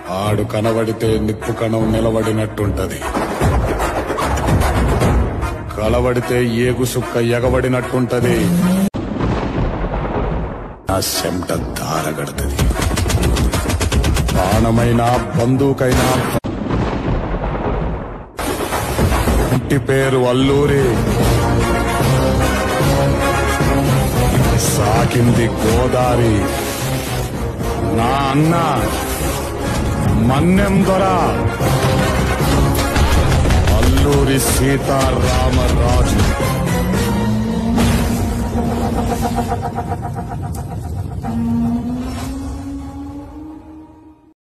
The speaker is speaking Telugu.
ఆడు కనబడితే నిప్పు కణం నిలబడినట్టుంటది కలబడితే ఏగు సుక్క ఎగబడినట్టుంటది నా చెమట ధారగడుతుంది ప్రాణమైనా బంధువుకైనా ఇంటి పేరు అల్లూరి సాకింది గోదారి నా అన్న మన్నెం దొర అల్లూరి సీతారామరాజు